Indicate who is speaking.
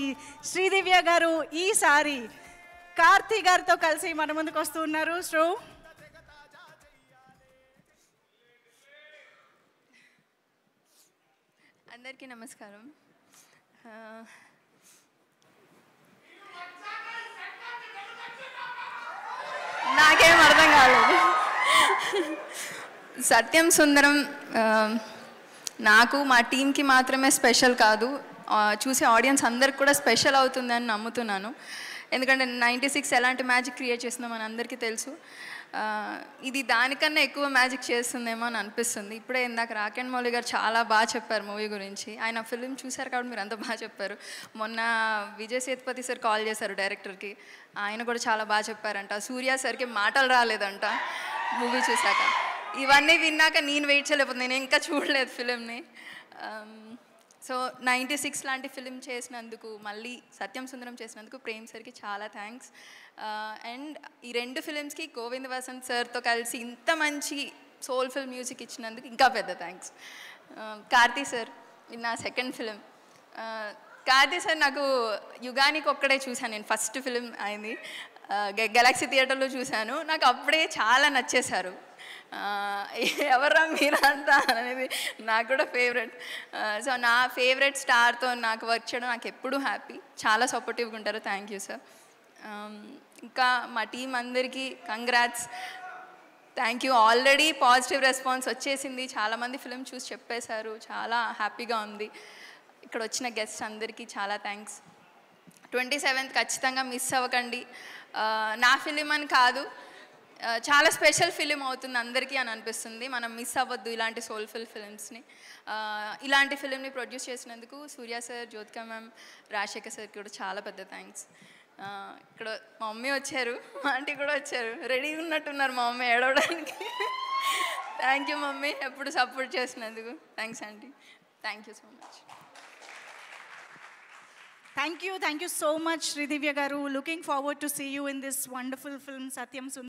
Speaker 1: శ్రీదివ్య గారు ఈసారి కార్తీ గారితో కలిసి మన ముందుకు వస్తూ ఉన్నారు శ్రో
Speaker 2: అందరికీ నమస్కారం ఆ, నాకేం అర్థం కాలేదు సత్యం సుందరం ఆ, నాకు మా టీంకి మాత్రమే స్పెషల్ కాదు ఆ, చూసే ఆడియన్స్ అందరికి కూడా స్పెషల్ అవుతుందని నమ్ముతున్నాను ఎందుకంటే నైంటీ సిక్స్ ఎలాంటి మ్యాజిక్ క్రియేట్ చేస్తుందో మన అందరికీ తెలుసు ఆ, ఇది దానికన్నా ఎక్కువ మ్యాజిక్ చేస్తుందేమో అని అనిపిస్తుంది ఇప్పుడే ఇందాక రాకెన్ మౌలి గారు చాలా బాగా చెప్పారు మూవీ గురించి ఆయన ఫిల్మ్ చూశారు కాబట్టి మీరు అంత బాగా చెప్పారు మొన్న విజయ్ సేతుపతి సార్ కాల్ చేశారు డైరెక్టర్కి ఆయన కూడా చాలా బాగా చెప్పారంట సూర్య సార్కి మాటలు రాలేదంట మూవీ చూశాక ఇవన్నీ విన్నాక నేను వెయిట్ చేయలేకపోతే నేను ఇంకా చూడలేదు ఫిలింని సో నైంటీ సిక్స్ లాంటి ఫిలిం చేసినందుకు మళ్ళీ సత్యం సుందరం చేసినందుకు ప్రేమ్ సార్కి చాలా థ్యాంక్స్ అండ్ ఈ రెండు ఫిలిమ్స్కి గోవింద్ వసంత్ సార్తో కలిసి ఇంత మంచి సోల్ఫుల్ మ్యూజిక్ ఇచ్చినందుకు ఇంకా పెద్ద థ్యాంక్స్ కార్తీ సార్ ఇది నా సెకండ్ ఫిలిం కార్తీ సార్ నాకు యుగానికి ఒక్కడే చూశాను నేను ఫస్ట్ ఫిలిం అయింది గెలాక్సీ థియేటర్లో చూశాను నాకు అప్పుడే చాలా నచ్చేశారు ఆ, ఎవర్రా మీరంతా అనేది నాకు కూడా ఫేవరెట్ సో నా ఫేవరెట్ స్టార్తో నాకు వర్క్ చేయడం నాకు ఎప్పుడూ హ్యాపీ చాలా సపోర్టివ్గా ఉంటారు థ్యాంక్ యూ సార్ ఇంకా మా టీం అందరికీ congrats thank you already positive response వచ్చేసింది చాలామంది ఫిలిం చూసి చెప్పేశారు చాలా హ్యాపీగా ఉంది ఇక్కడ వచ్చిన గెస్ట్ అందరికీ చాలా థ్యాంక్స్ ట్వంటీ సెవెంత్ ఖచ్చితంగా మిస్ అవ్వకండి ఆ, నా ఫిలిం అని కాదు ఆ, చాలా స్పెషల్ ఫిలిం అవుతుంది అందరికీ అని అనిపిస్తుంది మనం మిస్ అవ్వద్దు ఇలాంటి సోల్ఫుల్ ఫిలిమ్స్ని ఇలాంటి ఫిలింని ప్రొడ్యూస్ చేసినందుకు సూర్య సార్ జ్యోతిక మ్యామ్ రాజశేఖర్ సార్కి కూడా చాలా పెద్ద థ్యాంక్స్ ఇక్కడ మా మమ్మీ వచ్చారు మా ఆంటీ కూడా వచ్చారు రెడీగా ఉన్నట్టున్నారు మా మమ్మీ ఏడవడానికి థ్యాంక్ యూ మమ్మీ ఎప్పుడు సపోర్ట్ చేసినందుకు thanks aunty thank you so much
Speaker 1: thank you thank you so much Sridivya garu looking forward to see you in this wonderful film Sathyam Sundaram